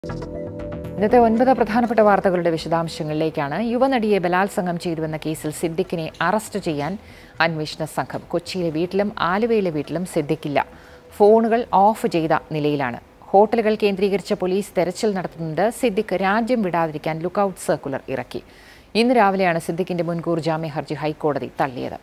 ഇന്നത്തെ ഒൻപത് പ്രധാനപ്പെട്ട വാർത്തകളുടെ വിശദാംശങ്ങളിലേക്കാണ് യുവനടിയെ ബലാത്സംഗം ചെയ്തുവെന്ന കേസിൽ സിദ്ദിഖിനെ അറസ്റ്റ് ചെയ്യാൻ അന്വേഷണ സംഘം കൊച്ചിയിലെ വീട്ടിലും ആലുവയിലെ വീട്ടിലും സിദ്ദിഖില്ല ഫോണുകൾ ഓഫ് ചെയ്ത നിലയിലാണ് ഹോട്ടലുകൾ കേന്ദ്രീകരിച്ച പോലീസ് തെരച്ചിൽ നടത്തുന്നുണ്ട് സിദ്ദിഖ് രാജ്യം വിടാതിരിക്കാൻ ലുക്കൌട്ട് സർക്കുലർ ഇറക്കി ഇന്ന് രാവിലെയാണ് സിദ്ദിഖിന്റെ മുൻകൂർ ജാമ്യ ഹർജി ഹൈക്കോടതി തള്ളിയത്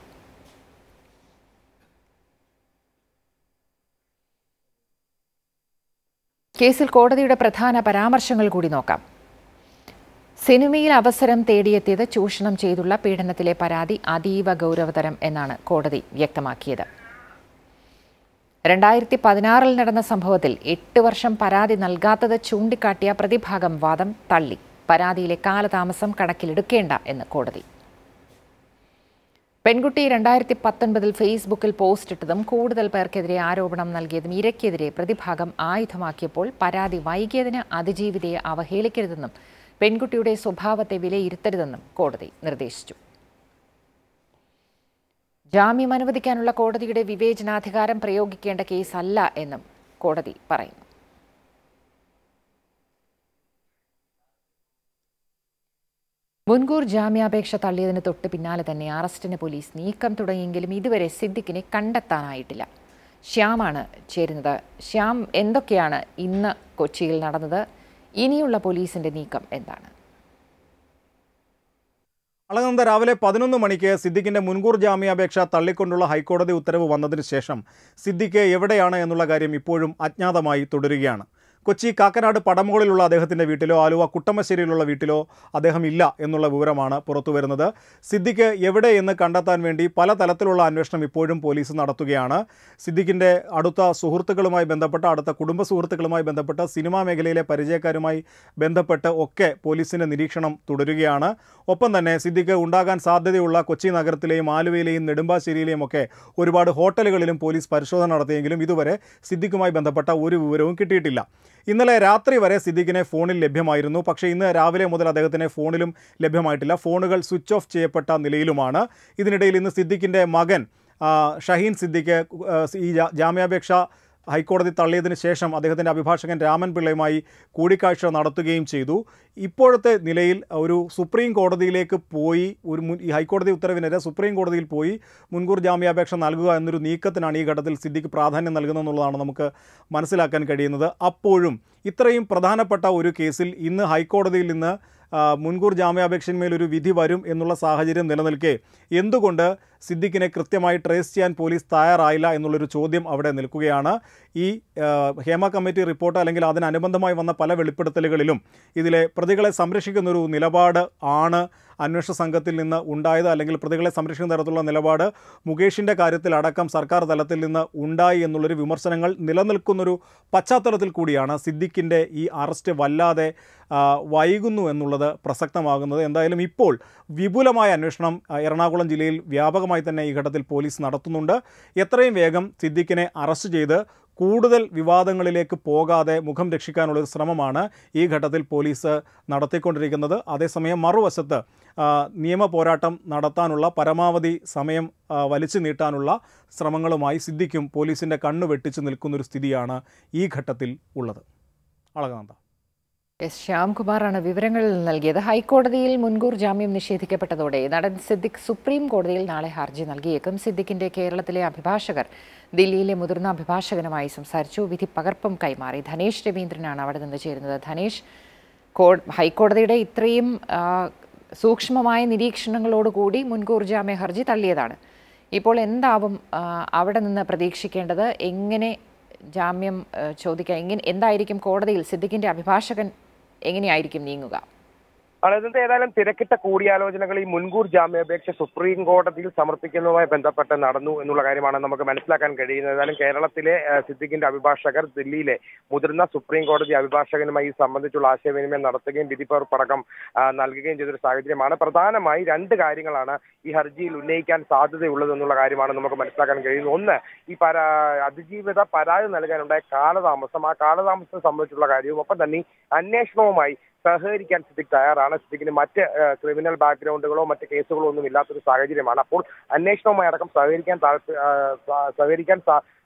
കേസിൽ കോടതിയുടെ പ്രധാന പരാമർശങ്ങൾ കൂടി നോക്കാം സിനിമയിൽ അവസരം തേടിയെത്തിയത് ചൂഷണം ചെയ്തുള്ള പീഡനത്തിലെ പരാതി അതീവ ഗൗരവതരം എന്നാണ് കോടതി വ്യക്തമാക്കിയത് രണ്ടായിരത്തി പതിനാറിൽ നടന്ന സംഭവത്തിൽ എട്ട് വർഷം പരാതി നൽകാത്തത് ചൂണ്ടിക്കാട്ടിയ പ്രതിഭാഗം വാദം തള്ളി പരാതിയിലെ കാലതാമസം കണക്കിലെടുക്കേണ്ട എന്ന് കോടതി പെൺകുട്ടി രണ്ടായിരത്തി പത്തൊൻപതിൽ ഫേസ്ബുക്കിൽ പോസ്റ്റ് ഇട്ടതും കൂടുതൽ പേർക്കെതിരെ ആരോപണം നൽകിയതും ഇരയ്ക്കെതിരെ പ്രതിഭാഗം ആയുധമാക്കിയപ്പോൾ പരാതി വൈകിയതിന് അതിജീവിതയെ അവഹേളിക്കരുതെന്നും പെൺകുട്ടിയുടെ സ്വഭാവത്തെ വിലയിരുത്തരുതെന്നും കോടതി നിർദ്ദേശിച്ചു ജാമ്യം അനുവദിക്കാനുള്ള കോടതിയുടെ വിവേചനാധികാരം പ്രയോഗിക്കേണ്ട കേസല്ല എന്നും കോടതി പറയുന്നു മുൻകൂർ ജാമ്യാപേക്ഷ തള്ളിയതിന് തൊട്ട് പിന്നാലെ തന്നെ അറസ്റ്റിന് പോലീസ് നീക്കം തുടങ്ങിയെങ്കിലും ഇതുവരെ സിദ്ദിഖിനെ കണ്ടെത്താനായിട്ടില്ല ശ്യാമാണ് ചേരുന്നത് ശ്യാം എന്തൊക്കെയാണ് ഇന്ന് കൊച്ചിയിൽ നടന്നത് ഇനിയുള്ള പോലീസിന്റെ നീക്കം എന്താണ് അളകനന്ദ രാവിലെ പതിനൊന്ന് മണിക്ക് സിദ്ദിഖിന്റെ മുൻകൂർ ജാമ്യാപേക്ഷ തള്ളിക്കൊണ്ടുള്ള ഹൈക്കോടതി ഉത്തരവ് വന്നതിന് ശേഷം സിദ്ദിഖ് എവിടെയാണ് എന്നുള്ള കാര്യം ഇപ്പോഴും അജ്ഞാതമായി തുടരുകയാണ് കൊച്ചി കാക്കനാട് പടമുകളിലുള്ള അദ്ദേഹത്തിൻ്റെ വീട്ടിലോ ആലുവ കുട്ടമശ്ശേരിയിലുള്ള വീട്ടിലോ അദ്ദേഹം ഇല്ല എന്നുള്ള വിവരമാണ് പുറത്തു വരുന്നത് സിദ്ദിഖ് എവിടെ എന്ന് കണ്ടെത്താൻ വേണ്ടി പല തലത്തിലുള്ള അന്വേഷണം ഇപ്പോഴും പോലീസ് നടത്തുകയാണ് സിദ്ദിഖിൻ്റെ അടുത്ത സുഹൃത്തുക്കളുമായി ബന്ധപ്പെട്ട അടുത്ത കുടുംബ സുഹൃത്തുക്കളുമായി ബന്ധപ്പെട്ട സിനിമാ മേഖലയിലെ പരിചയക്കാരുമായി ബന്ധപ്പെട്ട് ഒക്കെ പോലീസിൻ്റെ നിരീക്ഷണം തുടരുകയാണ് ഒപ്പം തന്നെ സിദ്ദിഖ് ഉണ്ടാകാൻ സാധ്യതയുള്ള കൊച്ചി നഗരത്തിലെയും ആലുവയിലെയും നെടുമ്പാശ്ശേരിയിലെയും ഒക്കെ ഒരുപാട് ഹോട്ടലുകളിലും പോലീസ് പരിശോധന നടത്തിയെങ്കിലും ഇതുവരെ സിദ്ദിഖുമായി ബന്ധപ്പെട്ട ഒരു വിവരവും കിട്ടിയിട്ടില്ല ഇന്നലെ രാത്രി വരെ സിദ്ദിഖിനെ ഫോണിൽ ലഭ്യമായിരുന്നു പക്ഷേ ഇന്ന് രാവിലെ മുതൽ അദ്ദേഹത്തിന് ഫോണിലും ലഭ്യമായിട്ടില്ല ഫോണുകൾ സ്വിച്ച് ഓഫ് ചെയ്യപ്പെട്ട നിലയിലുമാണ് ഇതിനിടയിൽ ഇന്ന് സിദ്ദിഖിൻ്റെ മകൻ ആ, ഷഹീൻ സിദ്ദിഖ് ആ, ഈ ജാ- ജാമ്യാപേക്ഷ ഹൈക്കോടതി തള്ളിയതിന് ശേഷം അദ്ദേഹത്തിൻ്റെ അഭിഭാഷകൻ രാമൻ പിള്ളയുമായി കൂടിക്കാഴ്ച നടത്തുകയും ചെയ്തു ഇപ്പോഴത്തെ നിലയിൽ ഒരു സുപ്രീം കോടതിയിലേക്ക് പോയി ഒരു മുൻ ഈ ഹൈക്കോടതി ഉത്തരവിനെതിരെ സുപ്രീം കോടതിയിൽ പോയി മുൻകൂർ ജാമ്യാപേക്ഷ നൽകുക എന്നൊരു നീക്കത്തിനാണ് ഈ ഘട്ടത്തിൽ സിദ്ദിഖ് പ്രാധാന്യം നൽകുന്നതെന്നുള്ളതാണ് നമുക്ക് മനസ്സിലാക്കാൻ കഴിയുന്നത് അപ്പോഴും ഇത്രയും പ്രധാനപ്പെട്ട ഒരു കേസിൽ ഇന്ന് ഹൈക്കോടതിയിൽ നിന്ന് ആ, മുൻകൂർ ജാമ്യാപേക്ഷന്മേൽ ഒരു വിധി വരും എന്നുള്ള സാഹചര്യം നിലനിൽക്കെ എന്തുകൊണ്ട് സിദ്ദിഖിനെ കൃത്യമായി ട്രേസ് ചെയ്യാൻ പോലീസ് തയ്യാറായില്ല എന്നുള്ളൊരു ചോദ്യം അവിടെ നിൽക്കുകയാണ് ഈ ആ, ഹേമ കമ്മിറ്റി റിപ്പോർട്ട് അല്ലെങ്കിൽ അതിനനുബന്ധമായി വന്ന പല വെളിപ്പെടുത്തലുകളിലും ഇതിലെ പ്രതികളെ സംരക്ഷിക്കുന്നൊരു നിലപാട് ആണ് അന്വേഷണ സംഘത്തിൽ നിന്ന് ഉണ്ടായത് അല്ലെങ്കിൽ പ്രതികളെ സംരക്ഷിക്കുന്ന തരത്തിലുള്ള നിലപാട് മുകേഷിൻ്റെ കാര്യത്തിലടക്കം സർക്കാർ തലത്തിൽ നിന്ന് ഉണ്ടായി എന്നുള്ളൊരു വിമർശനങ്ങൾ നിലനിൽക്കുന്നൊരു പശ്ചാത്തലത്തിൽ കൂടിയാണ് സിദ്ദിഖിൻ്റെ ഈ അറസ്റ്റ് വല്ലാതെ ആ, വൈകുന്നു എന്നുള്ളത് പ്രസക്തമാകുന്നത് എന്തായാലും ഇപ്പോൾ വിപുലമായ അന്വേഷണം ആ, എറണാകുളം ജില്ലയിൽ വ്യാപകമായി തന്നെ ഈ ഘട്ടത്തിൽ പോലീസ് നടത്തുന്നുണ്ട് എത്രയും വേഗം സിദ്ദിഖിനെ അറസ്റ്റ് ചെയ്ത് കൂടുതൽ വിവാദങ്ങളിലേക്ക് പോകാതെ മുഖം രക്ഷിക്കാനുള്ളൊരു ശ്രമമാണ് ഈ ഘട്ടത്തിൽ പോലീസ് നടത്തിക്കൊണ്ടിരിക്കുന്നത് അതേസമയം മറുവശത്ത് ആ, നിയമ പോരാട്ടം നടത്താനുള്ള പരമാവധി സമയം ആ, വലിച്ചു നീട്ടാനുള്ള ശ്രമങ്ങളുമായി സിദ്ദിഖും പോലീസിൻ്റെ കണ്ണു വെട്ടിച്ച് നിൽക്കുന്നൊരു സ്ഥിതിയാണ് ഈ ഘട്ടത്തിൽ ഉള്ളത് അളകാന്ത എസ് ശ്യാംകുമാറാണ് വിവരങ്ങൾ നൽകിയത് ഹൈക്കോടതിയിൽ മുൻകൂർ ജാമ്യം നിഷേധിക്കപ്പെട്ടതോടെ നടൻ സിദ്ദിഖ് സുപ്രീം കോടതിയിൽ നാളെ ഹർജി നൽകിയേക്കും സിദ്ദിഖിന്റെ കേരളത്തിലെ അഭിഭാഷകർ ദില്ലിയിലെ മുതിർന്ന അഭിഭാഷകനുമായി സംസാരിച്ചു വിധി പകർപ്പും കൈമാറി ധനേഷ് രവീന്ദ്രനാണ് അവിടെ നിന്ന് ചേരുന്നത് ധനേഷ് കോ- ഹൈക്കോടതിയുടെ ഇത്രയും ആ, സൂക്ഷ്മമായ നിരീക്ഷണങ്ങളോടുകൂടി മുൻകൂർ ജാമ്യ ഹർജി തള്ളിയതാണ് ഇപ്പോൾ എന്താവും ആ, അവിടെ നിന്ന് പ്രതീക്ഷിക്കേണ്ടത് എങ്ങനെ ജാമ്യം ആ, ചോദിക്കാൻ എങ്ങനെ എന്തായിരിക്കും കോടതിയിൽ സിദ്ദിഖിന്റെ അഭിഭാഷകൻ എങ്ങനെയായിരിക്കും നീങ്ങുക അതായത് ഏതായാലും തിരക്കിട്ട കൂടിയാലോചനകൾ ഈ മുൻകൂർ ജാമ്യാപേക്ഷ സുപ്രീം കോടതിയിൽ സമർപ്പിക്കുന്നതുമായി ബന്ധപ്പെട്ട് നടന്നു എന്നുള്ള കാര്യമാണ് നമുക്ക് മനസ്സിലാക്കാൻ കഴിയുന്നത് ഏതായാലും കേരളത്തിലെ ആ, സിദ്ദിഖിന്റെ അഭിഭാഷകർ ദില്ലിയിലെ മുതിർന്ന സുപ്രീം കോടതി അഭിഭാഷകനുമായി ഇത് സംബന്ധിച്ചുള്ള ആശയവിനിമയം നടത്തുകയും വിധിപ്പകർപ്പടക്കം ആ, നൽകുകയും ചെയ്തൊരു സാഹചര്യമാണ് പ്രധാനമായി രണ്ട് കാര്യങ്ങളാണ് ഈ ഹർജിയിൽ ഉന്നയിക്കാൻ സാധ്യതയുള്ളത് എന്നുള്ള കാര്യമാണ് നമുക്ക് മനസ്സിലാക്കാൻ കഴിയുന്നത് ഒന്ന് ഈ പരാ അതിജീവിത പരാതി നൽകാനുണ്ടായ കാലതാമസം ആ കാലതാമസം സംബന്ധിച്ചുള്ള കാര്യവും ഒപ്പം തന്നെ ഈ അന്വേഷണവുമായി സഹകരിക്കാൻ സിദ്ദിഖ് തയ്യാറാണ് സിദ്ദിഖിന് മറ്റ് ഏഹ്, ക്രിമിനൽ ബാക്ക്ഗ്രൗണ്ടുകളോ മറ്റ് കേസുകളോ ഒന്നും ഇല്ലാത്തൊരു സാഹചര്യമാണ് അപ്പോൾ അന്വേഷണവുമായി അടക്കം സഹകരിക്കാൻ താല്പ- ആ, സ- സഹകരിക്കാൻ സാ-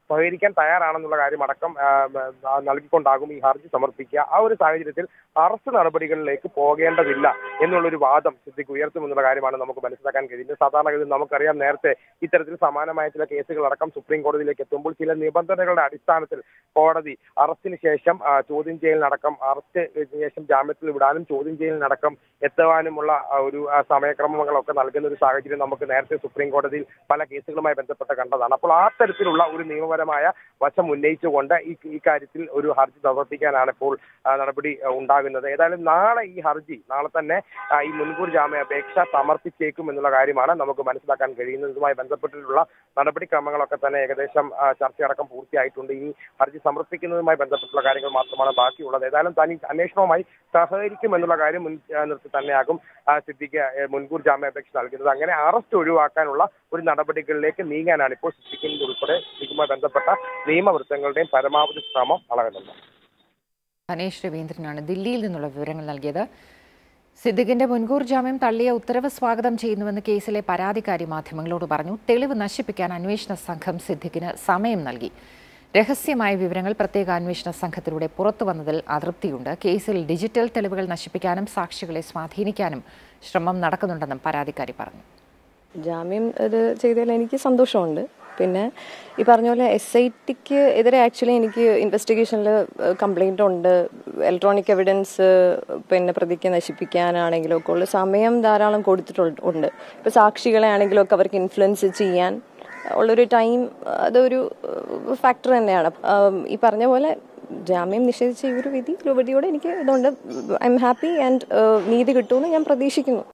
സഹകരിക്കാൻ തയ്യാറാണെന്നുള്ള കാര്യം അടക്കം ആ, ആ, നൽകിക്കൊണ്ടാകും ഈ ഹർജി സമർപ്പിക്കുക ആ ഒരു സാഹചര്യത്തിൽ അറസ്റ്റ് നടപടികളിലേക്ക് പോകേണ്ടതില്ല എന്നുള്ളൊരു വാദം സിദ്ദിഖ് ഉയർത്തുമെന്നുള്ള കാര്യമാണ് നമുക്ക് മനസ്സിലാക്കാൻ കഴിയുന്നത് സാധാരണഗതിയിൽ നമുക്കറിയാം നേരത്തെ ഇത്തരത്തിൽ സമാനമായ ചില കേസുകൾ അടക്കം സുപ്രീം കോടതിയിലേക്ക് എത്തുമ്പോൾ ചില നിബന്ധനകളുടെ അടിസ്ഥാനത്തിൽ കോടതി അറസ്റ്റിന് ശേഷം ആ, ചോദ്യം ചെയ്യലിനടക്കം അറസ്റ്റ് ശേഷം ജാമ്യത്തിൽ വിടാനും ചോദ്യം ചെയ്യലിനടക്കം എത്തുവാനുമുള്ള ആ, ഒരു ആ, സമയക്രമങ്ങളൊക്കെ നൽകുന്ന ഒരു സാഹചര്യം നമുക്ക് നേരത്തെ സുപ്രീം കോടതിയിൽ പല കേസുകളുമായി ബന്ധപ്പെട്ട് കണ്ടതാണ് അപ്പോൾ ആ തരത്തിലുള്ള ഒരു നിയമപരമായ വശം ഉന്നയിച്ചുകൊണ്ട് ഈ ഈ കാര്യത്തിൽ ഒരു ഹർജി സമർപ്പിക്കാനാണ് ഇപ്പോൾ ആ, നടപടി ആ, ഉണ്ടാകുന്നത് ഏതായാലും നാളെ ഈ ഹർജി നാളെ തന്നെ ആ, ഈ മുൻകൂർ ജാമ്യാപേക്ഷ സമർപ്പിച്ചേക്കും എന്നുള്ള കാര്യമാണ് നമുക്ക് മനസ്സിലാക്കാൻ കഴിയുന്നത് ഇതുമായി ബന്ധപ്പെട്ടിട്ടുള്ള നടപടിക്രമങ്ങളൊക്കെ തന്നെ ഏകദേശം ആ, ചർച്ചയടക്കം പൂർത്തിയായിട്ടുണ്ട് ഇനി ഹർജി സമർപ്പിക്കുന്നതുമായി ബന്ധപ്പെട്ടുള്ള കാര്യങ്ങൾ മാത്രമാണ് ബാക്കിയുള്ളത് ഏതായാലും താൻ ഈ അന്വേഷണവുമായി സഹകരിക്കും എന്നുള്ള കാര്യം മുൻ ആ, നിർത്തി തന്നെയാകും ആ, സിദ്ദിഖ് ഏ, മുൻകൂർ ജാമ്യാപേക്ഷ നൽകുന്നത് അങ്ങനെ അറസ്റ്റ് ഒഴിവാക്കാനുള്ള ഒരു നടപടികളിലേക്ക് നീങ്ങാനാണ് ഇപ്പോൾ സിദ്ദിഖിന്റെ ഉൾപ്പെടെ സിദ്ദിഖുമായി ബന്ധപ്പെട്ട നിയമവൃത്തങ്ങളുടെയും പരമാവധി ശ്രമം വളരുന്നത് ധനേഷ് രവീന്ദ്രനാണ് ദില്ലിയിൽ നിന്നുള്ള വിവരങ്ങൾ നൽകിയത് സിദ്ദിഖിന്റെ മുൻകൂർ ജാമ്യം തള്ളിയ ഉത്തരവ് സ്വാഗതം ചെയ്യുന്നുവെന്ന് കേസിലെ പരാതിക്കാരി മാധ്യമങ്ങളോട് പറഞ്ഞു തെളിവ് നശിപ്പിക്കാൻ അന്വേഷണ സംഘം സിദ്ദിഖിന് സമയം നൽകി രഹസ്യമായ വിവരങ്ങൾ പ്രത്യേക അന്വേഷണ സംഘത്തിലൂടെ പുറത്തു വന്നതിൽ അതൃപ്തിയുണ്ട് കേസിൽ ഡിജിറ്റൽ തെളിവുകൾ നശിപ്പിക്കാനും സാക്ഷികളെ സ്വാധീനിക്കാനും ശ്രമം നടക്കുന്നുണ്ടെന്നും പരാതിക്കാരി പറഞ്ഞു ജാമ്യം ഇത് ചെയ്തതിൽ എനിക്ക് സന്തോഷമുണ്ട് പിന്നെ ഈ പറഞ്ഞ പോലെ എസ് ഐ ടിക്ക് എതിരെ ആക്ച്വലി എനിക്ക് ഇൻവെസ്റ്റിഗേഷനിൽ കംപ്ലൈൻ്റ് ഉണ്ട് ഇലക്ട്രോണിക് എവിഡൻസ് പിന്നെ പ്രതിക്ക് നശിപ്പിക്കാനാണെങ്കിലും ഒക്കെ ഉള്ള സമയം ധാരാളം കൊടുത്തിട്ടുണ്ട് ഇപ്പോൾ സാക്ഷികളെ ആണെങ്കിലും ഒക്കെ അവർക്ക് ഇൻഫ്ലുവൻസ് ചെയ്യാൻ ഉള്ളൊരു ടൈം അതൊരു ഫാക്ടർ തന്നെയാണ് ഉം, ഈ പറഞ്ഞ പോലെ ജാമ്യം നിഷേധിച്ച ഈ ഒരു വിധി വിധിയോടെ എനിക്ക് ഇതുകൊണ്ട് ഐ എം ഹാപ്പി ആൻഡ് നീതി കിട്ടുമെന്ന് ഞാൻ പ്രതീക്ഷിക്കുന്നു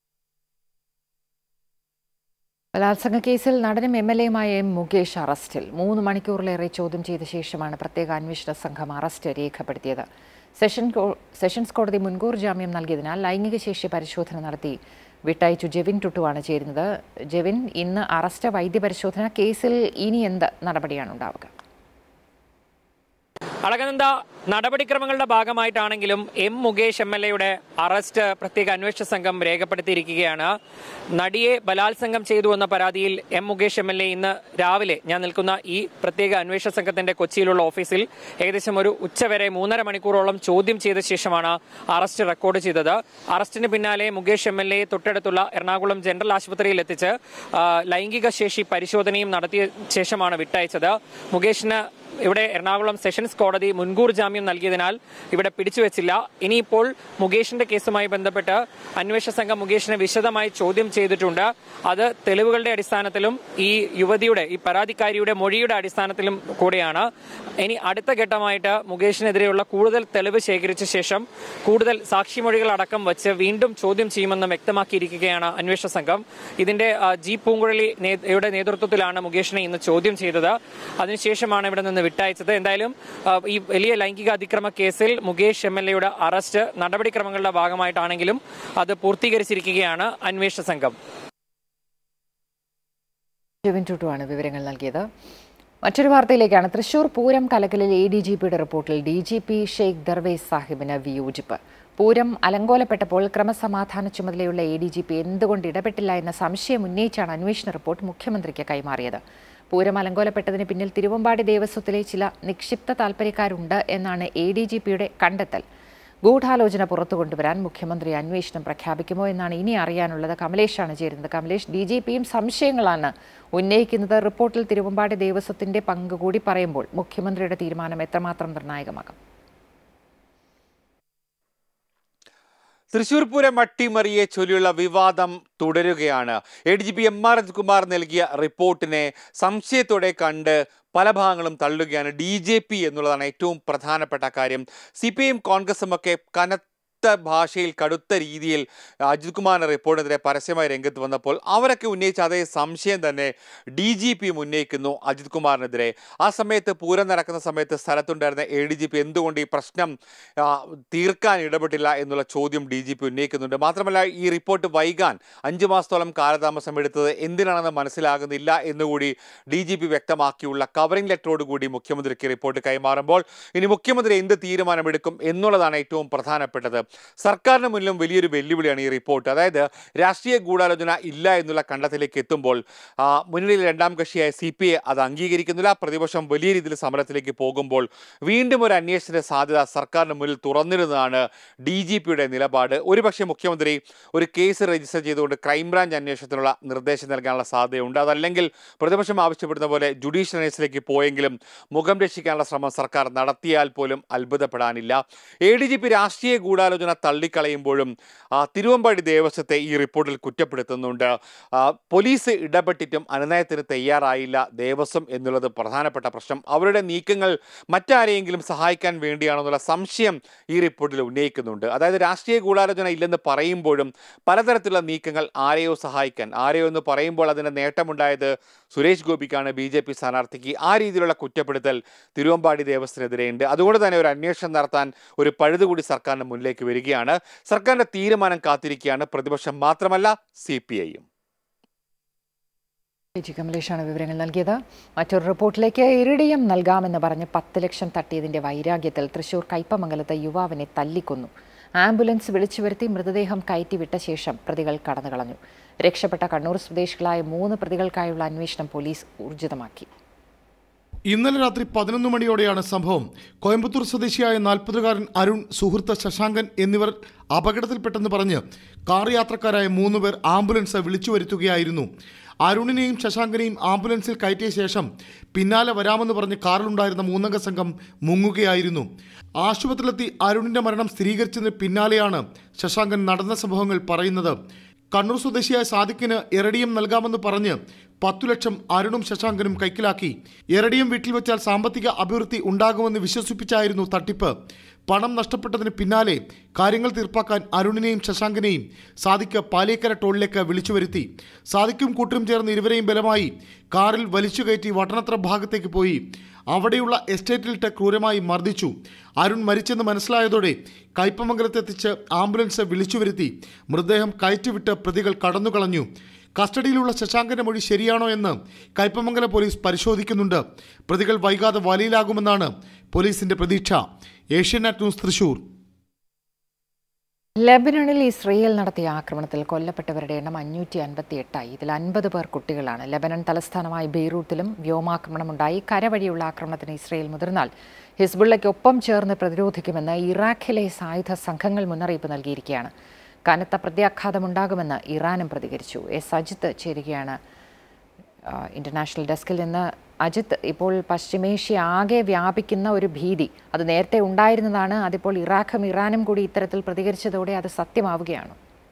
ബലാത്സംഗ കേസിൽ നടനും എം എൽ എയുമായ എം മുകേഷ് അറസ്റ്റിൽ മൂന്ന് മണിക്കൂറിലേറെ ചോദ്യം ചെയ്ത ശേഷമാണ് പ്രത്യേക അന്വേഷണ സംഘം അറസ്റ്റ് രേഖപ്പെടുത്തിയത് സെഷൻ കോ- സെഷൻസ് കോടതി മുൻകൂർ ജാമ്യം നൽകിയതിനാൽ ലൈംഗിക ശേഷി പരിശോധന നടത്തി വിട്ടയച്ചു ജെവിൻ ടുട്ടുവാണ് ചേരുന്നത് ജെവിൻ ഇന്ന് അറസ്റ്റ് വൈദ്യപരിശോധന കേസിൽ ഇനി എന്ത് നടപടിയാണ് ഉണ്ടാവുക അളകനന്ദ നടപടിക്രമങ്ങളുടെ ഭാഗമായിട്ടാണെങ്കിലും എം മുകേഷ് എം എൽ എയുടെ അറസ്റ്റ് പ്രത്യേക അന്വേഷണ സംഘം രേഖപ്പെടുത്തിയിരിക്കുകയാണ് നടിയെ ബലാത്സംഗം ചെയ്തു എന്ന പരാതിയിൽ M Mukesh M L A ഇന്ന് രാവിലെ ഞാൻ നിൽക്കുന്ന ഈ പ്രത്യേക അന്വേഷണ സംഘത്തിന്റെ കൊച്ചിയിലുള്ള ഓഫീസിൽ ഏകദേശം ഒരു ഉച്ചവരെ മൂന്നര മണിക്കൂറോളം ചോദ്യം ചെയ്ത ശേഷമാണ് അറസ്റ്റ് റെക്കോർഡ് ചെയ്തത് അറസ്റ്റിന് പിന്നാലെ മുകേഷ് എം എൽ എ തൊട്ടടുത്തുള്ള എറണാകുളം ജനറൽ ആശുപത്രിയിൽ എത്തിച്ച് ആ, ലൈംഗിക ശേഷി പരിശോധനയും നടത്തിയ ശേഷമാണ് വിട്ടയച്ചത് മുകേഷിന് ഇവിടെ എറണാകുളം സെഷൻസ് കോടതി മുൻകൂർ ജാമ്യം നൽകിയതിനാൽ ഇവിടെ പിടിച്ചുവെച്ചില്ല ഇനിയിപ്പോൾ മുകേഷിന്റെ കേസുമായി ബന്ധപ്പെട്ട് അന്വേഷണ സംഘം മുകേഷിനെ വിശദമായി ചോദ്യം ചെയ്തിട്ടുണ്ട് അത് തെളിവുകളുടെ അടിസ്ഥാനത്തിലും ഈ യുവതിയുടെ ഈ പരാതിക്കാരിയുടെ മൊഴിയുടെ അടിസ്ഥാനത്തിലും കൂടെയാണ് ഇനി അടുത്ത ഘട്ടമായിട്ട് മുകേഷിനെതിരെയുള്ള കൂടുതൽ തെളിവ് ശേഖരിച്ച ശേഷം കൂടുതൽ സാക്ഷിമൊഴികൾ അടക്കം വെച്ച് വീണ്ടും ചോദ്യം ചെയ്യുമെന്ന് വ്യക്തമാക്കിയിരിക്കുകയാണ് അന്വേഷണ സംഘം ഇതിന്റെ ആ, ജി പൂങ്കുഴലി നേ- യുടെ നേതൃത്വത്തിലാണ് മുകേഷിനെ ഇന്ന് ചോദ്യം ചെയ്തത് അതിനുശേഷമാണ് ഇവിടെ നിന്ന് വിട്ടയച്ചത് എന്തായാലും ആ, ഈ വലിയ ലൈംഗിക അതിക്രമ കേസിൽ മുകേഷ് എം എൽ എയുടെ അറസ്റ്റ് നടപടിക്രമങ്ങളുടെ ഭാഗമായിട്ടാണെങ്കിലും അത് പൂർത്തീകരിച്ചിരിക്കുകയാണ് അന്വേഷണ സംഘം ജെവിൻ ടുട്ടുവാണ് വിവരങ്ങൾ നൽകിയത് മറ്റൊരു വാർത്തയിലേക്കാണ് തൃശൂർ പൂരം കലക്കലിൽ എ ഡി ജി പിയുടെ റിപ്പോർട്ടിൽ D G P Sheikh Darvesh സാഹിബിന് വിയോജിപ്പ് പൂരം അലങ്കോലപ്പെട്ടപ്പോൾ ക്രമസമാധാന ചുമതലയുള്ള എ ഡി ജി പി എന്തുകൊണ്ട് ഇടപെട്ടില്ല എന്ന സംശയം ഉന്നയിച്ചാണ് അന്വേഷണ റിപ്പോർട്ട് മുഖ്യമന്ത്രിക്ക് കൈമാറിയത് പൂരം അലങ്കോലപ്പെട്ടതിന് പിന്നിൽ തിരുവമ്പാടി ദേവസ്വത്തിലെ ചില നിക്ഷിപ്ത താൽപ്പര്യക്കാരുണ്ട് എന്നാണ് എ ഡി ജി പിയുടെ കണ്ടെത്തൽ ഗൂഢാലോചന പുറത്തു കൊണ്ടുവരാൻ മുഖ്യമന്ത്രി അന്വേഷണം പ്രഖ്യാപിക്കുമോ എന്നാണ് ഇനി അറിയാനുള്ളത് കമലേഷാണ് ചേരുന്നത് കമലേഷ് ഡി ജി പിയും സംശയങ്ങളാണ് ഉന്നയിക്കുന്നത് റിപ്പോർട്ടിൽ തിരുവമ്പാടി ദേവസ്വത്തിന്റെ പങ്ക് കൂടി പറയുമ്പോൾ മുഖ്യമന്ത്രിയുടെ തീരുമാനം എത്രമാത്രം നിർണായകമാകും തൃശൂർ പൂരം അട്ടിമറിയെ ചൊല്ലിയുള്ള വിവാദം തുടരുകയാണ് A D G P M R Kumar നൽകിയ റിപ്പോർട്ടിനെ സംശയത്തോടെ കണ്ട് പല ഭാഗങ്ങളും തള്ളുകയാണ് ഡി ജെ പി എന്നുള്ളതാണ് ഏറ്റവും പ്രധാനപ്പെട്ട കാര്യം സി പി ഐയും കോൺഗ്രസും ഒക്കെ കനത്ത ഭാഷയിൽ കടുത്ത രീതിയിൽ അജിത് കുമാറിന്റെ റിപ്പോർട്ടിനെതിരെ പരസ്യമായി രംഗത്ത് വന്നപ്പോൾ അവരൊക്കെ ഉന്നയിച്ച അതേ സംശയം തന്നെ ഡി ജി പിയും ഉന്നയിക്കുന്നു അജിത് കുമാറിനെതിരെ ആ സമയത്ത് പൂരം നടക്കുന്ന സമയത്ത് സ്ഥലത്തുണ്ടായിരുന്ന എ ഡി ജി പി എന്തുകൊണ്ട് ഈ പ്രശ്നം ആ, തീർക്കാൻ ഇടപെട്ടില്ല എന്നുള്ള ചോദ്യം ഡി ജി പി ഉന്നയിക്കുന്നുണ്ട് മാത്രമല്ല ഈ റിപ്പോർട്ട് വൈകാൻ അഞ്ചു മാസത്തോളം കാലതാമസം എടുത്തത് എന്തിനാണെന്ന് മനസ്സിലാകുന്നില്ല എന്നുകൂടി ഡി ജി പി വ്യക്തമാക്കിയുള്ള കവറിംഗ് ലെറ്ററോട് കൂടി മുഖ്യമന്ത്രിക്ക് റിപ്പോർട്ട് കൈമാറുമ്പോൾ ഇനി മുഖ്യമന്ത്രി എന്ത് തീരുമാനമെടുക്കും എന്നുള്ളതാണ് ഏറ്റവും പ്രധാനപ്പെട്ടത് സർക്കാരിന് മുന്നിലും വലിയൊരു വെല്ലുവിളിയാണ് ഈ റിപ്പോർട്ട് അതായത് രാഷ്ട്രീയ ഗൂഢാലോചന ഇല്ല എന്നുള്ള കണ്ടെത്തലേക്ക് എത്തുമ്പോൾ ആ, മുന്നണിയിലെ രണ്ടാം കക്ഷിയായ സി പി ഐ അത് അംഗീകരിക്കുന്നില്ല പ്രതിപക്ഷം വലിയ രീതിയിൽ സമരത്തിലേക്ക് പോകുമ്പോൾ വീണ്ടും ഒരു അന്വേഷണ സാധ്യത സർക്കാരിന് മുന്നിൽ തുറന്നിരുന്നതാണ് ഡി ജി പിയുടെ നിലപാട് ഒരുപക്ഷെ മുഖ്യമന്ത്രി ഒരു കേസ് രജിസ്റ്റർ ചെയ്തുകൊണ്ട് ക്രൈംബ്രാഞ്ച് അന്വേഷണത്തിനുള്ള നിർദ്ദേശം നൽകാനുള്ള സാധ്യതയുണ്ട് അതല്ലെങ്കിൽ പ്രതിപക്ഷം ആവശ്യപ്പെടുന്ന പോലെ ജുഡീഷ്യൽ അന്വേഷണത്തിലേക്ക് പോയെങ്കിലും മുഖം രക്ഷിക്കാനുള്ള ശ്രമം സർക്കാർ നടത്തിയാൽ പോലും അത്ഭുതപ്പെടാനില്ല എ ഡി ജി പി രാഷ്ട്രീയ ഗൂഢാലോചന തള്ളിക്കളയുമ്പോഴും ആ, തിരുവമ്പാടി ദേവസ്വത്തെ ഈ റിപ്പോർട്ടിൽ കുറ്റപ്പെടുത്തുന്നുണ്ട് ആ, പോലീസ് ഇടപെട്ടിട്ടും അനുനയത്തിന് തയ്യാറായില്ല ദേവസ്വം എന്നുള്ളത് പ്രധാനപ്പെട്ട പ്രശ്നം അവരുടെ നീക്കങ്ങൾ മറ്റാരെയെങ്കിലും സഹായിക്കാൻ വേണ്ടിയാണെന്നുള്ള സംശയം ഈ റിപ്പോർട്ടിൽ ഉന്നയിക്കുന്നുണ്ട് അതായത് രാഷ്ട്രീയ ഗൂഢാലോചന ഇല്ലെന്ന് പറയുമ്പോഴും പലതരത്തിലുള്ള നീക്കങ്ങൾ ആരെയോ സഹായിക്കാൻ ആരെയോ എന്ന് പറയുമ്പോൾ അതിൻ്റെ നേട്ടമുണ്ടായത് സുരേഷ് ഗോപിക്കാണ് ബി ജെ പി സ്ഥാനാർത്ഥിക്ക് ആ രീതിയിലുള്ള കുറ്റപ്പെടുത്തൽ തിരുവമ്പാടി ദേവസ്ഥത്തിനെതിരെയുണ്ട് അതുകൊണ്ട് തന്നെ ഒരു അന്വേഷണം നടത്താൻ ഒരു പഴുതുകൂടി സർക്കാരിന് മുന്നിലേക്ക് വരികയാണ് സർക്കാരിന്റെ തീരുമാനം കാത്തിരിക്കുകയാണ് പ്രതിപക്ഷം മാത്രമല്ല സി പി ഐയും ജി കമലേഷാണ് വിവരങ്ങൾ നൽകിയത് മറ്റൊരു റിപ്പോർട്ടിലേക്ക് ഇറിഡിയം നൽകാമെന്ന് പറഞ്ഞ് പത്ത് ലക്ഷം തട്ടിയതിന്റെ വൈരാഗ്യത്തിൽ തൃശൂർ കയ്പമംഗലത്ത് യുവാവിനെ തല്ലിക്കൊന്നു ആംബുലൻസ് വിളിച്ചു വരുത്തി മൃതദേഹം കയറ്റിവിട്ട ശേഷം പ്രതികൾ കടന്നുകളഞ്ഞു രക്ഷപ്പെട്ട കണ്ണൂർ സ്വദേശികളായ മൂന്ന് പ്രതികൾക്കായുള്ള അന്വേഷണം പോലീസ് ഊർജിതമാക്കി ഇന്നലെ രാത്രി പതിനൊന്ന് മണിയോടെയാണ് സംഭവം കോയമ്പത്തൂർ സ്വദേശിയായ നാൽപ്പതുകാരൻ അരുൺ സുഹൃത്ത് ശശാങ്കൻ എന്നിവർ അപകടത്തിൽപ്പെട്ടെന്ന് പറഞ്ഞ് കാർ യാത്രക്കാരായ മൂന്ന് പേർ ആംബുലൻസ് വിളിച്ചു വരുത്തുകയായിരുന്നു അരുണിനെയും ശശാങ്കനെയും ആംബുലൻസിൽ കയറ്റിയ ശേഷം പിന്നാലെ വരാമെന്ന് പറഞ്ഞ് കാറിലുണ്ടായിരുന്ന മൂന്നംഗ സംഘം മുങ്ങുകയായിരുന്നു ആശുപത്രിയിലെത്തി അരുണിന്റെ മരണം സ്ഥിരീകരിച്ചതിന് പിന്നാലെയാണ് ശശാങ്കൻ നടന്ന സംഭവങ്ങൾ പറയുന്നത് കണ്ണൂർ സ്വദേശിയായ സാദിഖിന് എറഡിയം നൽകാമെന്ന് പറഞ്ഞ് പത്തു ലക്ഷം അരുണും ശശാങ്കനും കൈക്കലാക്കി എറഡിയം വീട്ടിൽ വെച്ചാൽ സാമ്പത്തിക അഭിവൃദ്ധി ഉണ്ടാകുമെന്ന് വിശ്വസിപ്പിച്ചായിരുന്നു തട്ടിപ്പ് പണം നഷ്ടപ്പെട്ടതിന് പിന്നാലെ കാര്യങ്ങൾ തീർപ്പാക്കാൻ അരുണിനെയും ശശാങ്കനെയും സാദിക്ക് പാലേക്കര ടോളിലേക്ക് വിളിച്ചു വരുത്തി സാദിക്കും കൂട്ടരും ചേർന്ന് ഇരുവരെയും ബലമായി കാറിൽ വലിച്ചു കയറ്റി വട്ടണത്ര ഭാഗത്തേക്ക് പോയി അവിടെയുള്ള എസ്റ്റേറ്റിലിട്ട് ക്രൂരമായി മർദ്ദിച്ചു അരുൺ മരിച്ചെന്ന് മനസ്സിലായതോടെ കയ്പമംഗലത്തെത്തിച്ച് ആംബുലൻസ് വിളിച്ചു വരുത്തി മൃതദേഹം കയറ്റിവിട്ട് പ്രതികൾ കടന്നുകളഞ്ഞു കസ്റ്റഡിയിലുള്ള ശശാങ്കന്റെ മൊഴി ശരിയാണോ എന്ന് കയ്പമംഗലം പോലീസ് പരിശോധിക്കുന്നുണ്ട് പ്രതികൾ വൈകാതെ വലയിലാകുമെന്നാണ് പോലീസിന്റെ പ്രതീക്ഷ ഏഷ്യാനെറ്റ് ന്യൂസ് തൃശൂർ ലെബനണിൽ ഇസ്രയേൽ നടത്തിയ ആക്രമണത്തിൽ കൊല്ലപ്പെട്ടവരുടെ എണ്ണം അഞ്ഞൂറ്റി അൻപത്തി എട്ടായി ഇതിൽ അൻപത് പേർ കുട്ടികളാണ് ലെബനൻ തലസ്ഥാനമായ ബെയ്റൂട്ടിലും വ്യോമാക്രമണമുണ്ടായി കരവഴിയുള്ള ആക്രമണത്തിന് ഇസ്രയേൽ മുതിർന്നാൽ ഹിസ്ബുള്ളയ്ക്കൊപ്പം ചേർന്ന് പ്രതിരോധിക്കുമെന്ന് ഇറാഖിലെ സായുധ സംഘങ്ങൾ മുന്നറിയിപ്പ് നൽകിയിരിക്കുകയാണ് കനത്ത പ്രത്യാഘാതമുണ്ടാകുമെന്ന് ഇറാനും പ്രതികരിച്ചു എസ് അജിത്ത് ചേരുകയാണ് ആ, ഇന്റർനാഷണൽ ഡെസ്കിൽ നിന്ന് അജിത്ത് ഇപ്പോൾ പശ്ചിമേഷ്യ ആകെ വ്യാപിക്കുന്ന ഒരു ഭീതി അത് നേരത്തെ ഉണ്ടായിരുന്നതാണ് അതിപ്പോൾ ഇറാഖും ഇറാനും കൂടി ഇത്തരത്തിൽ പ്രതികരിച്ചതോടെ അത് സത്യമാവുകയാണ്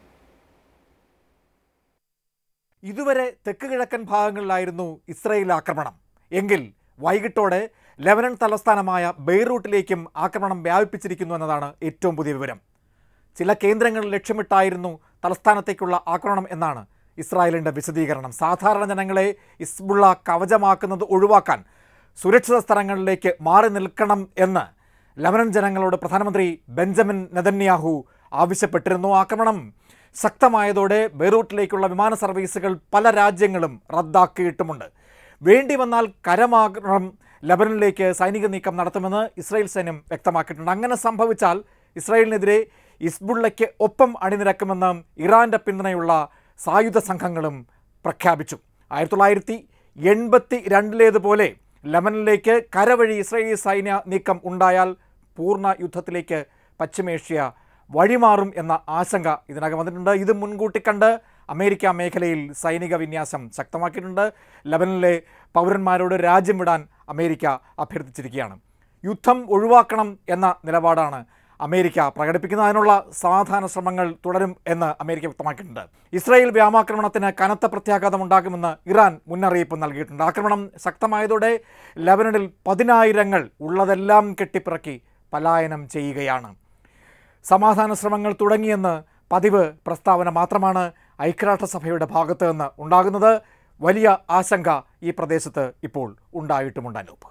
ഇതുവരെ തെക്ക് കിഴക്കൻ ഭാഗങ്ങളിലായിരുന്നു ഇസ്രയേൽ ആക്രമണം എങ്കിൽ വൈകിട്ടോടെ ലെബനൻ തലസ്ഥാനമായ ബെയ്റൂട്ടിലേക്കും ആക്രമണം വ്യാപിപ്പിച്ചിരിക്കുന്നു എന്നതാണ് ഏറ്റവും പുതിയ വിവരം ചില കേന്ദ്രങ്ങൾ ലക്ഷ്യമിട്ടായിരുന്നു തലസ്ഥാനത്തേക്കുള്ള ആക്രമണം എന്നാണ് ഇസ്രായേലിൻ്റെ വിശദീകരണം സാധാരണ ജനങ്ങളെ ഇസ്ബുള്ള കവചമാക്കുന്നത് ഒഴിവാക്കാൻ സുരക്ഷിത സ്ഥലങ്ങളിലേക്ക് മാറി നിൽക്കണം എന്ന് ലബനൻ ജനങ്ങളോട് പ്രധാനമന്ത്രി ബെഞ്ചമിൻ നെതന്യാഹു ആവശ്യപ്പെട്ടിരുന്നു ആക്രമണം ശക്തമായതോടെ ബെയ്റൂട്ടിലേക്കുള്ള വിമാന സർവീസുകൾ പല രാജ്യങ്ങളും റദ്ദാക്കിയിട്ടുമുണ്ട് വേണ്ടി വന്നാൽ കരമാക്രമണം ലബനനിലേക്ക് സൈനിക നീക്കം നടത്തുമെന്ന് ഇസ്രായേൽ സൈന്യം വ്യക്തമാക്കിയിട്ടുണ്ട് അങ്ങനെ സംഭവിച്ചാൽ ഇസ്രായേലിനെതിരെ ഇസ്ബുള്ളയ്ക്ക് ഒപ്പം അണിനിരക്കുമെന്ന് ഇറാന്റെ പിന്തുണയുള്ള സായുധ സംഘങ്ങളും പ്രഖ്യാപിച്ചു ആയിരത്തി തൊള്ളായിരത്തി എൺപത്തി രണ്ടിലേതുപോലെ ലബനനിലേക്ക് കരവഴി ഇസ്രായേലി സൈന്യ നീക്കം ഉണ്ടായാൽ പൂർണ്ണ യുദ്ധത്തിലേക്ക് പശ്ചിമേഷ്യ വഴിമാറും എന്ന ആശങ്ക ഇതിനകം വന്നിട്ടുണ്ട് ഇത് മുൻകൂട്ടി കണ്ട് അമേരിക്ക മേഖലയിൽ സൈനിക വിന്യാസം ശക്തമാക്കിയിട്ടുണ്ട് ലബനനിലെ പൗരന്മാരോട് രാജ്യം വിടാൻ അമേരിക്ക അഭ്യർത്ഥിച്ചിരിക്കുകയാണ് യുദ്ധം ഒഴിവാക്കണം എന്ന നിലപാടാണ് അമേരിക്ക പ്രകടിപ്പിക്കുന്നത് അതിനുള്ള സമാധാന ശ്രമങ്ങൾ തുടരും എന്ന് അമേരിക്ക വ്യക്തമാക്കിയിട്ടുണ്ട് ഇസ്രായേൽ വ്യോമാക്രമണത്തിന് കനത്ത പ്രത്യാഘാതം ഉണ്ടാകുമെന്ന് ഇറാൻ മുന്നറിയിപ്പ് നൽകിയിട്ടുണ്ട് ആക്രമണം ശക്തമായതോടെ ലബനനിൽ പതിനായിരങ്ങൾ ഉള്ളതെല്ലാം കെട്ടിപ്പിറക്കി പലായനം ചെയ്യുകയാണ് സമാധാന ശ്രമങ്ങൾ തുടങ്ങിയെന്ന് പതിവ് പ്രസ്താവന മാത്രമാണ് ഐക്യരാഷ്ട്രസഭയുടെ ഭാഗത്ത് നിന്ന് ഉണ്ടാകുന്നത് വലിയ ആശങ്ക ഈ പ്രദേശത്ത് ഇപ്പോൾ ഉണ്ടായിട്ടുമുണ്ട് അനൂപ്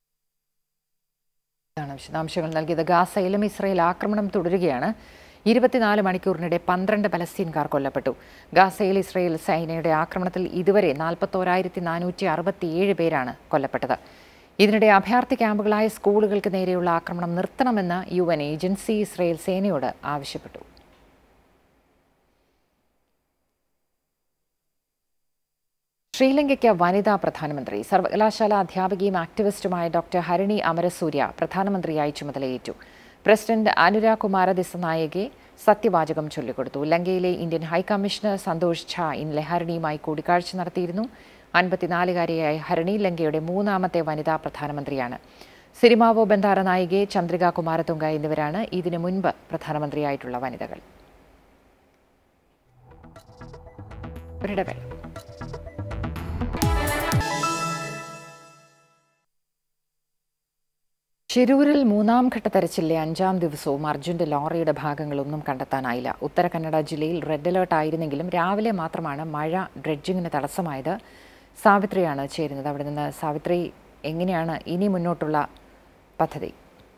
ഇതാണ് വിശദാംശങ്ങൾ നൽകിയത് ഗാസയിലും ഇസ്രയേൽ ആക്രമണം തുടരുകയാണ് ഇരുപത്തിനാല് മണിക്കൂറിനിടെ പന്ത്രണ്ട് പലസ്തീൻകാർ കൊല്ലപ്പെട്ടു ഗാസയിൽ ഇസ്രയേൽ സൈന്യയുടെ ആക്രമണത്തിൽ ഇതുവരെ നാൽപ്പത്തോരായിരത്തി നാനൂറ്റി അറുപത്തിയേഴ് പേരാണ് കൊല്ലപ്പെട്ടത് ഇതിനിടെ അഭയാർത്ഥി ക്യാമ്പുകളായ സ്കൂളുകൾക്ക് നേരെയുള്ള ആക്രമണം നിർത്തണമെന്ന് യു എൻ ഏജൻസി ഇസ്രയേൽ സേനയോട് ആവശ്യപ്പെട്ടു ശ്രീലങ്കയ്ക്ക് വനിതാ പ്രധാനമന്ത്രി സർവകലാശാല അധ്യാപികയും ആക്ടിവിസ്റ്റുമായ ഡോക്ടർ ഹരിണി അമരസൂര്യ പ്രധാനമന്ത്രിയായി ചുമതലയേറ്റു പ്രസിഡന്റ് അനുരാഗ് കുമാര ദിസനായകെ സത്യവാചകം ചൊല്ലിക്കൊടുത്തു ലങ്കയിലെ ഇന്ത്യൻ ഹൈക്കമ്മീഷണർ സന്തോഷ് ഝാ ഇന്നലെ ഹരിണിയുമായി കൂടിക്കാഴ്ച നടത്തിയിരുന്നു അൻപത്തിനാലുകാരിയായ ഹരിണി ലങ്കയുടെ മൂന്നാമത്തെ വനിതാ പ്രധാനമന്ത്രിയാണ് സിരിമാവോ ബന്ധാര നായികെ ചന്ദ്രിക കുമാരതുംഗ എന്നിവരാണ് ഇതിനു മുൻപ് പ്രധാനമന്ത്രിയായിട്ടുള്ള വനിതകൾ ഒരിടവേള ശിരൂരിൽ മൂന്നാം ഘട്ട തെരച്ചിലെ അഞ്ചാം ദിവസവും അർജുന്റെ ലോറിയുടെ ഭാഗങ്ങളൊന്നും കണ്ടെത്താനായില്ല ഉത്തര കന്നഡ ജില്ലയിൽ റെഡ് അലേർട്ട് ആയിരുന്നെങ്കിലും രാവിലെ മാത്രമാണ് മഴ ഡ്രെഡ്ജിങ്ങിന് തടസ്സമായത് സാവിത്രിയാണ് ചേരുന്നത് അവിടെ നിന്ന് സാവിത്രി എങ്ങനെയാണ് ഇനി മുന്നോട്ടുള്ള പദ്ധതി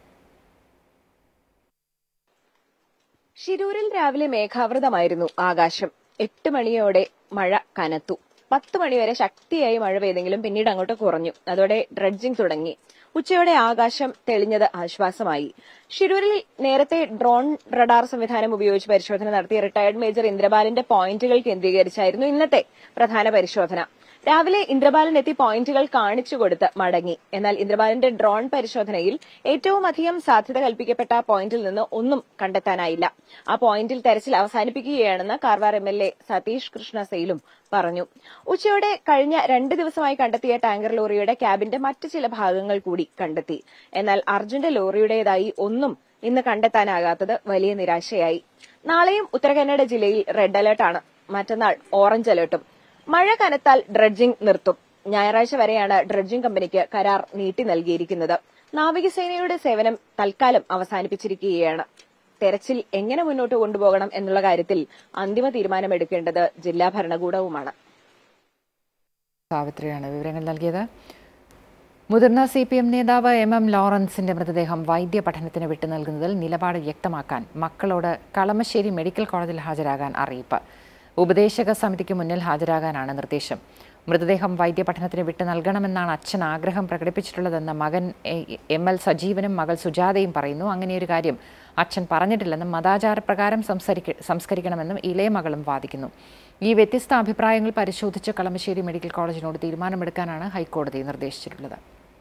ഷിരൂരിൽ രാവിലെ മേഘാവൃതമായിരുന്നു ആകാശം എട്ട് മണിയോടെ മഴ കനത്തു പത്ത് മണിവരെ ശക്തിയായി മഴ പെയ്തെങ്കിലും പിന്നീട് അങ്ങോട്ട് കുറഞ്ഞു അതോടെ ഡ്രഡ്ജിംഗ് തുടങ്ങി ഉച്ചയോടെ ആകാശം തെളിഞ്ഞത് ആശ്വാസമായി ഷിരൂരിൽ നേരത്തെ ഡ്രോൺ റഡാർ സംവിധാനം ഉപയോഗിച്ച് പരിശോധന നടത്തിയ റിട്ടയർഡ് മേജർ ഇന്ദ്രബാലിന്റെ പോയിന്റുകൾ കേന്ദ്രീകരിച്ചായിരുന്നു ഇന്നത്തെ പ്രധാന പരിശോധന രാവിലെ ഇന്ദ്രബാലൻ എത്തി പോയിന്റുകൾ കാണിച്ചു കൊടുത്ത് മടങ്ങി എന്നാൽ ഇന്ദ്രബാലന്റെ ഡ്രോൺ പരിശോധനയിൽ ഏറ്റവും അധികം സാധ്യത കൽപ്പിക്കപ്പെട്ട പോയിന്റിൽ നിന്ന് ഒന്നും കണ്ടെത്താനായില്ല ആ പോയിന്റിൽ തെരച്ചിൽ അവസാനിപ്പിക്കുകയാണെന്ന് Karwar M L A Satish Krishna സെയിലും പറഞ്ഞു ഉച്ചയോടെ കഴിഞ്ഞ രണ്ട് ദിവസമായി കണ്ടെത്തിയ ടാങ്കർ ലോറിയുടെ ക്യാബിന്റെ മറ്റ് ചില ഭാഗങ്ങൾ കൂടി കണ്ടെത്തി എന്നാൽ അർജുന്റെ ലോറിയുടേതായി ഒന്നും ഇന്ന് കണ്ടെത്താനാകാത്തത് വലിയ നിരാശയായി നാളെയും ഉത്തരകന്നഡ ജില്ലയിൽ റെഡ് അലർട്ടാണ് മറ്റന്നാൾ ഓറഞ്ച് അലർട്ടും മഴ കനത്താൽ ഡ്രഡ്ജിംഗ് നിർത്തും ഞായറാഴ്ച വരെയാണ് ഡ്രഡ്ജിംഗ് കമ്പനിക്ക് കരാർ നീട്ടി നൽകിയിരിക്കുന്നത് നാവികസേനയുടെ സേവനം തൽക്കാലം അവസാനിപ്പിച്ചിരിക്കുകയാണ് തെരച്ചിൽ എങ്ങനെ മുന്നോട്ട് കൊണ്ടുപോകണം എന്നുള്ള കാര്യത്തിൽ അന്തിമ തീരുമാനമെടുക്കേണ്ടത് ജില്ലാ ഭരണകൂടവുമാണ് സാവിത്രിയാണ് വിവരങ്ങൾ നൽകിയത് മുതിർന്ന സി പി എം നേതാവ് എം എം ലോറൻസിന്റെ മൃതദേഹം വൈദ്യ പഠനത്തിന് വിട്ടു നൽകുന്നതിൽ നിലപാട് വ്യക്തമാക്കാൻ മക്കളോട് കളമശ്ശേരി മെഡിക്കൽ കോളേജിൽ ഹാജരാകാൻ അറിയിപ്പ് ഉപദേശക സമിതിക്ക് മുന്നിൽ ഹാജരാകാനാണ് നിർദ്ദേശം മൃതദേഹം വൈദ്യപഠനത്തിന് വിട്ടു നൽകണമെന്നാണ് അച്ഛൻ ആഗ്രഹം പ്രകടിപ്പിച്ചിട്ടുള്ളതെന്ന് മകൻ എ- എം എൽ സജീവനും മകൾ സുജാതയും പറയുന്നു അങ്ങനെയൊരു കാര്യം അച്ഛൻ പറഞ്ഞിട്ടില്ലെന്നും മതാചാരപ്രകാരം സംസരിക്ക സംസ്കരിക്കണമെന്നും ഇളയ മകളും വാദിക്കുന്നു ഈ വ്യത്യസ്ത അഭിപ്രായങ്ങൾ പരിശോധിച്ച് കളമശ്ശേരി മെഡിക്കൽ കോളേജിനോട് തീരുമാനമെടുക്കാനാണ് ഹൈക്കോടതി നിർദ്ദേശിച്ചിട്ടുള്ളത്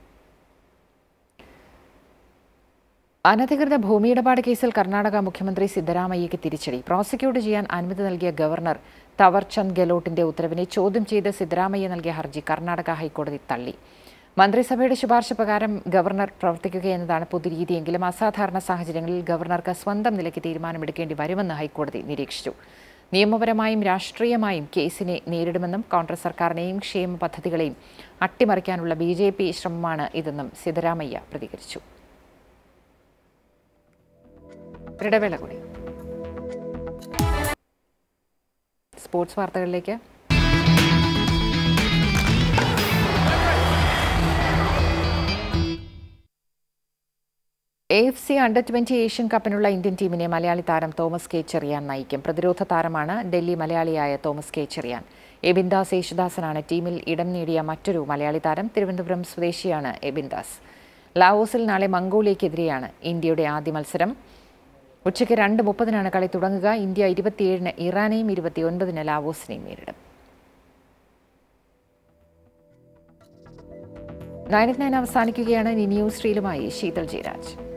അനധികൃത ഭൂമിയിടപാട് കേസിൽ കർണാടക മുഖ്യമന്ത്രി സിദ്ധരാമയ്യയ്ക്ക് തിരിച്ചടി പ്രോസിക്യൂട്ട് ചെയ്യാൻ അനുമതി നൽകിയ ഗവർണർ തവർചന്ദ് ഗെലോട്ടിന്റെ ഉത്തരവിനെ ചോദ്യം ചെയ്ത് സിദ്ധരാമയ്യ നൽകിയ ഹർജി കർണാടക ഹൈക്കോടതി തള്ളി മന്ത്രിസഭയുടെ ശുപാർശ പ്രകാരം ഗവർണർ പ്രവർത്തിക്കുകയെന്നതാണ് പൊതുരീതിയെങ്കിലും അസാധാരണ സാഹചര്യങ്ങളിൽ ഗവർണർക്ക് സ്വന്തം നിലയ്ക്ക് തീരുമാനമെടുക്കേണ്ടി വരുമെന്ന് ഹൈക്കോടതി നിരീക്ഷിച്ചു നിയമപരമായും രാഷ്ട്രീയമായും കേസിനെ നേരിടുമെന്നും കോൺഗ്രസ് സർക്കാരിനെയും ക്ഷേമ പദ്ധതികളെയും അട്ടിമറിക്കാനുള്ള ബി ജെ പി ശ്രമമാണ് ഇതെന്നും സിദ്ധരാമയ്യ പ്രതികരിച്ചു ഇടവേള കൂടി സ്പോർട്സ് വാർത്തകളിലേക്ക് A F C under twenty Asian കപ്പിനുള്ള ഇന്ത്യൻ ടീമിനെ മലയാളി താരം തോമസ് കെ ചെറിയാൻ നയിക്കും പ്രതിരോധ താരമാണ് ഡൽഹി മലയാളിയായ തോമസ് കെ ചെറിയാൻ എബിൻദാസ് യേശുദാസനാണ് ടീമിൽ ഇടം നേടിയ മറ്റൊരു മലയാളി താരം തിരുവനന്തപുരം സ്വദേശിയാണ് എബിൻദാസ് ലാവോസിൽ നാളെ മംഗോളിയക്കെതിരെയാണ് ഇന്ത്യയുടെ ആദ്യ മത്സരം ഉച്ചയ്ക്ക് രണ്ട് മുപ്പതിനാണ് കളി തുടങ്ങുക ഇന്ത്യ ഇരുപത്തിയേഴിന് ഇറാനെയും ഇരുപത്തിയൊൻപതിന് ലാവോസിനെയും നേരിടും നയൻ നയൻ അവസാനിക്കുകയാണ് ഇനി ന്യൂസ് റീലുമായി ശീതൽ ജയരാജ്